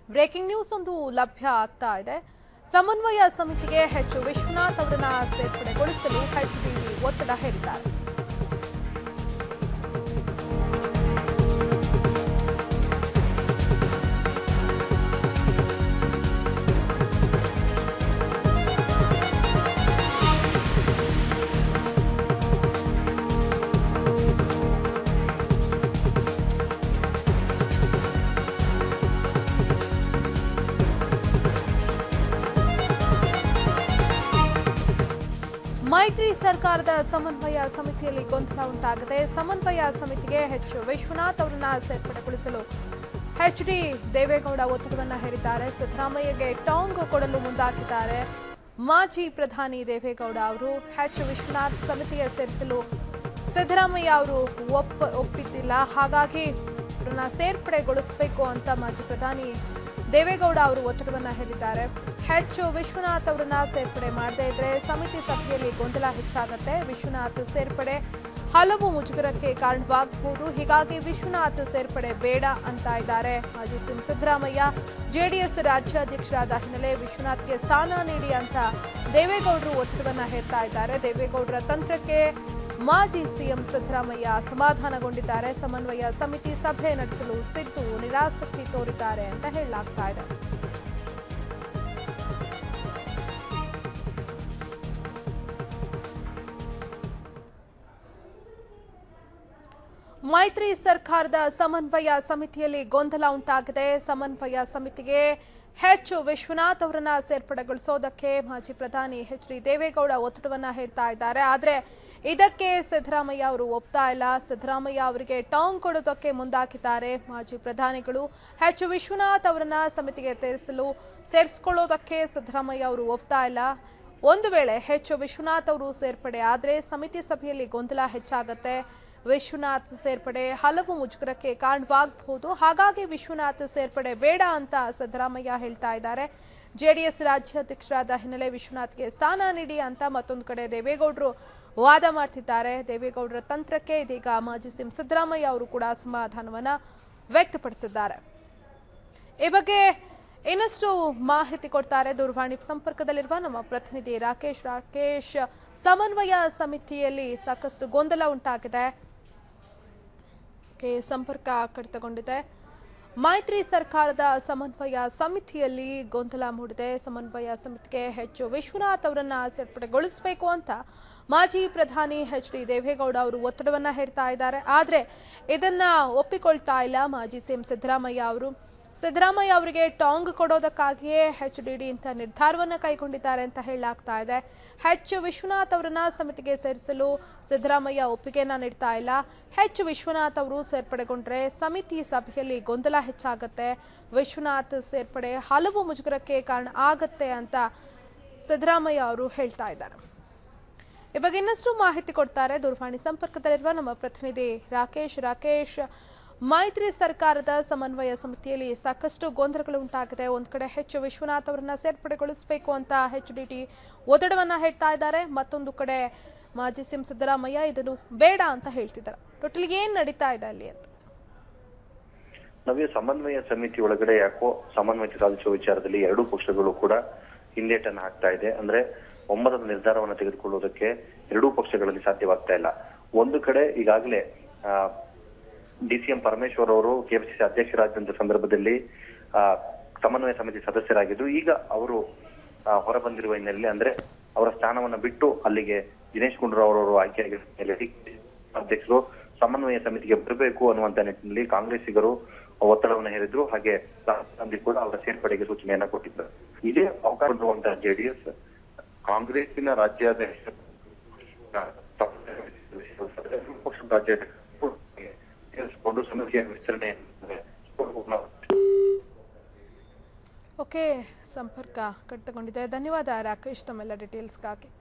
breaking news ಒಂದು ಲಭ್ಯ ಆಗ್ತಾ ಇದೆ ಸಮನ್ವಯ ಸಮಿತಿಗೆ ಹೆಚ್ಚು ವಿಶ್ವನಾಥ್ ಅವರನ್ನ ಸೇರ್ಪಡೆಗೊಳಿಸಲು ಎಚ್ಡಿಡಿ ಒತ್ತಡ ಹೇರಿದ್ದಾರೆ ಮೈತ್ರಿ ಸರ್ಕಾರದ ಸಮನ್ವಯ ಸಮಿತಿಯಲ್ಲಿ ಗೊಂದಲ ಉಂಟಾಗಿದೆ ಸಮನ್ವಯ ಸಮಿತಿಗೆ ಹೆಚ್ಚು ವಿಶ್ವನಾಥ್ ಅವರನ್ನ ಸೇರ್ಪಡೆಗೊಳಿಸಲು ಎಚ್ಡಿ ದೇವೇಗೌಡ ಒತ್ತಡವನ್ನ ಹೇರಿದ್ದಾರೆ ಸಿದ್ದರಾಮಯ್ಯಗೆ ಟಾಂಗ್ ಕೊಡಲು ಮುಂದಾಗಿದ್ದಾರೆ ಮಾಜಿ ಪ್ರಧಾನಿ ದೇವೇಗೌಡ ಅವರು ಎಚ್ ವಿಶ್ವನಾಥ್ ಸಮಿತಿಗೆ ಸೇರಿಸಲು ಸಿದ್ದರಾಮಯ್ಯ ಅವರು ಒಪ್ಪ ಒಪ್ಪಿದ್ದಿಲ್ಲ ಹಾಗಾಗಿ ಅವರನ್ನ ಸೇರ್ಪಡೆಗೊಳಿಸಬೇಕು ಅಂತ ಮಾಜಿ ಪ್ರಧಾನಿ ದೇವೇಗೌಡ ಅವರು ಒತ್ತಡವನ್ನ ಹೇರಿದ್ದಾರೆ ಹೆಚ್ಚು ವಿಶ್ವನಾಥ್ ಅವರನ್ನ ಸೇರ್ಪಡೆ ಮಾಡದೇ ಇದ್ರೆ ಸಮಿತಿ ಸಭೆಯಲ್ಲಿ ಗೊಂದಲ ಹೆಚ್ಚಾಗತ್ತೆ ವಿಶ್ವನಾಥ್ ಸೇರ್ಪಡೆ ಹಲವು ಮುಜುಗರಕ್ಕೆ ಕಾರಣವಾಗಬಹುದು ಹೀಗಾಗಿ ವಿಶ್ವನಾಥ್ ಸೇರ್ಪಡೆ ಬೇಡ ಅಂತ ಇದ್ದಾರೆ ಮಾಜಿ ಸಿಎಂ ಸಿದ್ದರಾಮಯ್ಯ ಜೆಡಿಎಸ್ ರಾಜ್ಯಾಧ್ಯಕ್ಷರಾದ ಹಿನ್ನೆಲೆ ವಿಶ್ವನಾಥ್ಗೆ ಸ್ಥಾನ ನೀಡಿ ಅಂತ ದೇವೇಗೌಡರು ಒತ್ತಡವನ್ನ ಹೇರ್ತಾ ಇದ್ದಾರೆ ದೇವೇಗೌಡರ ತಂತ್ರಕ್ಕೆ ಮಾಜಿ ಸಿಎಂ ಸಿದ್ದರಾಮಯ್ಯ ಅಸಮಾಧಾನಗೊಂಡಿದ್ದಾರೆ ಸಮನ್ವಯ ಸಮಿತಿ ಸಭೆ ನಡೆಸಲು ಸಿದ್ದು ನಿರಾಸಕ್ತಿ ತೋರಿದ್ದಾರೆ ಅಂತ ಹೇಳಲಾಗ್ತಾ ಇದೆ ಮೈತ್ರಿ ಸರ್ಕಾರದ ಸಮನ್ವಯ ಸಮಿತಿಯಲ್ಲಿ ಗೊಂದಲ ಉಂಟಾಗಿದೆ ಸಮನ್ವಯ ಸಮಿತಿಗೆ ಹೆಚ್ಚು ವಿಶ್ವನಾಥ್ ಅವರನ್ನ ಸೇರ್ಪಡೆಗೊಳಿಸೋದಕ್ಕೆ ಮಾಜಿ ಪ್ರಧಾನಿ ಎಚ್ ಡಿ ದೇವೇಗೌಡ ಒತ್ತಡವನ್ನ ಹೇರ್ತಾ ಇದ್ದಾರೆ ಆದ್ರೆ ಇದಕ್ಕೆ ಸಿದ್ದರಾಮಯ್ಯ ಅವರು ಒಪ್ತಾ ಇಲ್ಲ ಸಿದ್ದರಾಮಯ್ಯ ಅವರಿಗೆ ಟಾಂಗ್ ಕೊಡೋದಕ್ಕೆ ಮುಂದಾಕಿದ್ದಾರೆ ಮಾಜಿ ಪ್ರಧಾನಿಗಳು ಹೆಚ್ಚು ವಿಶ್ವನಾಥ್ ಅವರನ್ನ ಸಮಿತಿಗೆ ಸೇರಿಸಲು ಸೇರಿಸಿಕೊಳ್ಳೋದಕ್ಕೆ ಸಿದ್ದರಾಮಯ್ಯ ಅವರು ಒಪ್ತಾ ಇಲ್ಲ ಒಂದು ವೇಳೆ ಹೆಚ್ಚು ವಿಶ್ವನಾಥ್ ಅವರು ಸೇರ್ಪಡೆ ಆದರೆ ಸಮಿತಿ ಸಭೆಯಲ್ಲಿ ಗೊಂದಲ ಹೆಚ್ಚಾಗತ್ತೆ ವಿಶ್ವನಾಥ್ ಸೇರ್ಪಡೆ ಹಲವು ಮುಜುಗರಕ್ಕೆ ಕಾರಣವಾಗಬಹುದು ಹಾಗಾಗಿ ವಿಶ್ವನಾಥ್ ಸೇರ್ಪಡೆ ಬೇಡ ಅಂತ ಸಿದ್ದರಾಮಯ್ಯ ಹೇಳ್ತಾ ಇದ್ದಾರೆ ಜೆಡಿಎಸ್ ರಾಜ್ಯಾಧ್ಯಕ್ಷರಾದ ಹಿನ್ನೆಲೆ ವಿಶ್ವನಾಥ್ಗೆ ಸ್ಥಾನ ನೀಡಿ ಅಂತ ಮತ್ತೊಂದು ಕಡೆ ದೇವೇಗೌಡರು ವಾದ ಮಾಡ್ತಿದ್ದಾರೆ ದೇವೇಗೌಡರ ತಂತ್ರಕ್ಕೆ ಇದೀಗ ಮಾಜಿ ಸಿಎಂ ಸಿದ್ದರಾಮಯ್ಯ ಅವರು ಕೂಡ ಅಸಮಾಧಾನವನ್ನ ವ್ಯಕ್ತಪಡಿಸಿದ್ದಾರೆ ಈ ಬಗ್ಗೆ ಇನ್ನಷ್ಟು ಮಾಹಿತಿ ಕೊಡ್ತಾರೆ ದೂರವಾಣಿ ಸಂಪರ್ಕದಲ್ಲಿರುವ ನಮ್ಮ ಪ್ರತಿನಿಧಿ ರಾಕೇಶ್ ರಾಕೇಶ್ ಸಮನ್ವಯ ಸಮಿತಿಯಲ್ಲಿ ಸಾಕಷ್ಟು ಗೊಂದಲ ಉಂಟಾಗಿದೆ ಗೆ ಸಂಪರ್ಕ ಕಡಿತಗೊಂಡಿದೆ ಮೈತ್ರಿ ಸರ್ಕಾರದ ಸಮನ್ವಯ ಸಮಿತಿಯಲ್ಲಿ ಗೊಂದಲ ಮೂಡಿದೆ ಸಮನ್ವಯ ಸಮಿತಿಗೆ ಹೆಚ್ಚು ವಿಶ್ವನಾಥ್ ಅವರನ್ನ ಸೇರ್ಪಡೆಗೊಳಿಸಬೇಕು ಅಂತ ಮಾಜಿ ಪ್ರಧಾನಿ ಎಚ್ ಡಿ ದೇವೇಗೌಡ ಅವರು ಒತ್ತಡವನ್ನ ಹೇರ್ತಾ ಇದ್ದಾರೆ ಆದ್ರೆ ಇದನ್ನ ಒಪ್ಪಿಕೊಳ್ತಾ ಇಲ್ಲ ಮಾಜಿ ಸಿಎಂ ಸಿದ್ದರಾಮಯ್ಯ ಅವರು ಸಿದ್ದರಾಮಯ್ಯ ಅವರಿಗೆ ಟಾಂಗ್ ಕೊಡೋದಕ್ಕಾಗಿಯೇ ಎಚ್ ಡಿ ಡಿ ಇಂಥ ನಿರ್ಧಾರವನ್ನ ಕೈಗೊಂಡಿದ್ದಾರೆ ಅಂತ ಹೇಳಲಾಗ್ತಾ ಇದೆ ಹೆಚ್ ವಿಶ್ವನಾಥ್ ಅವರನ್ನ ಸಮಿತಿಗೆ ಸೇರಿಸಲು ಸಿದ್ದರಾಮಯ್ಯ ಒಪ್ಪಿಗೆಯನ್ನ ನೀಡ್ತಾ ಇಲ್ಲ ಹೆಚ್ ವಿಶ್ವನಾಥ್ ಅವರು ಸೇರ್ಪಡೆಗೊಂಡ್ರೆ ಸಮಿತಿ ಸಭೆಯಲ್ಲಿ ಗೊಂದಲ ಹೆಚ್ಚಾಗತ್ತೆ ವಿಶ್ವನಾಥ್ ಸೇರ್ಪಡೆ ಹಲವು ಮುಜುಗರಕ್ಕೆ ಕಾರಣ ಆಗತ್ತೆ ಅಂತ ಸಿದ್ದರಾಮಯ್ಯ ಅವರು ಹೇಳ್ತಾ ಇದ್ದಾರೆ ಈ ಬಗ್ಗೆ ಇನ್ನಷ್ಟು ಮಾಹಿತಿ ಕೊಡ್ತಾರೆ ದೂರವಾಣಿ ಸಂಪರ್ಕದಲ್ಲಿರುವ ನಮ್ಮ ಪ್ರತಿನಿಧಿ ರಾಕೇಶ್ ರಾಕೇಶ್ ಮೈತ್ರಿ ಸರ್ಕಾರದ ಸಮನ್ವಯ ಸಮಿತಿಯಲ್ಲಿ ಸಾಕಷ್ಟು ಗೊಂದಲಗಳು ಉಂಟಾಗಿದೆ ಒಂದ್ ಕಡೆ ಹೆಚ್ಚು ವಿಶ್ವನಾಥ್ ಅವರನ್ನ ಸೇರ್ಪಡೆಗೊಳಿಸಬೇಕು ಅಂತ ಎಚ್ ಡಿ ಟಿ ಒತ್ತಡವನ್ನ ಹೇಳ್ತಾ ಇದ್ದಾರೆ ಮತ್ತೊಂದು ಕಡೆ ಮಾಜಿ ಸಿಎಂ ಸಿದ್ದರಾಮಯ್ಯ ಇದನ್ನು ಬೇಡ ಅಂತ ಹೇಳ್ತಿದ್ದಾರೆ ಟೋಟಲ್ ಏನ್ ನಡೀತಾ ಇದೆ ಅಲ್ಲಿ ಅಂತ ನವ್ಯ ಸಮನ್ವಯ ಸಮಿತಿ ಒಳಗಡೆ ಯಾಕೋ ಸಮನ್ವಯ ಸಾಧಿಸುವ ವಿಚಾರದಲ್ಲಿ ಎರಡೂ ಪಕ್ಷಗಳು ಕೂಡ ಹಿಂದೇಟನ್ನು ಹಾಕ್ತಾ ಇದೆ ಅಂದ್ರೆ ಒಮ್ಮತದ ನಿರ್ಧಾರವನ್ನು ತೆಗೆದುಕೊಳ್ಳುವುದಕ್ಕೆ ಎರಡೂ ಪಕ್ಷಗಳಲ್ಲಿ ಸಾಧ್ಯವಾಗ್ತಾ ಇಲ್ಲ ಒಂದು ಕಡೆ ಈಗಾಗಲೇ ಡಿಸಿಎಂ ಪರಮೇಶ್ವರ್ ಅವರು ಕೆಪಿಸಿಸಿ ಅಧ್ಯಕ್ಷರಾದಂತ ಸಂದರ್ಭದಲ್ಲಿ ಆ, ಸಮನ್ವಯ ಸಮಿತಿ ಸದಸ್ಯರಾಗಿದ್ರು ಈಗ ಅವರು ಆ, ಹೊರಬಂದಿರುವ ಹಿನ್ನೆಲೆಯಲ್ಲಿ ಅಂದ್ರೆ ಅವರ ಸ್ಥಾನವನ್ನ ಬಿಟ್ಟು ಅಲ್ಲಿಗೆ ದಿನೇಶ್ ಗುಂಡೂರಾವ್ ಅವರು ಆಯ್ಕೆಯಾಗಿರುವ ಹಿನ್ನೆಲೆಯಲ್ಲಿ ಅಧ್ಯಕ್ಷರು ಸಮನ್ವಯ ಸಮಿತಿಗೆ ಬರಬೇಕು ಅನ್ನುವಂತ ನಿಟ್ಟಿನಲ್ಲಿ ಕಾಂಗ್ರೆಸ್ಸಿಗರು ಒತ್ತಡವನ್ನು ಹೇರಿದ್ರು ಹಾಗೆ ರಾಹುಲ್ ಗಾಂಧಿ ಕೂಡ ಅವರ ಸೇರ್ಪಡೆಗೆ ಸೂಚನೆಯನ್ನ ಕೊಟ್ಟಿದ್ದರು ಇದೇ ಅವಕಾಶ ಕೊಡುವಂತಹ ಜೆಡಿಎಸ್ ಕಾಂಗ್ರೆಸ್ಸಿನ ರಾಜ್ಯಾಧ್ಯಕ್ಷ ಪಕ್ಷದ ರಾಜ್ಯಾಧ್ಯಕ್ಷ ಸೇರಿಸಿಕೊಂಡು ಸಮಿತಿಯ ವಿಸ್ತರಣೆ ಓಕೆ ಸಂಪರ್ಕ ಕಡಿತಗೊಂಡಿದೆ ಧನ್ಯವಾದ ರಾಕೇಶ್ ತಮ್ಮೆಲ್ಲ ಡೀಟೇಲ್ಸ್ಗಾಗಿ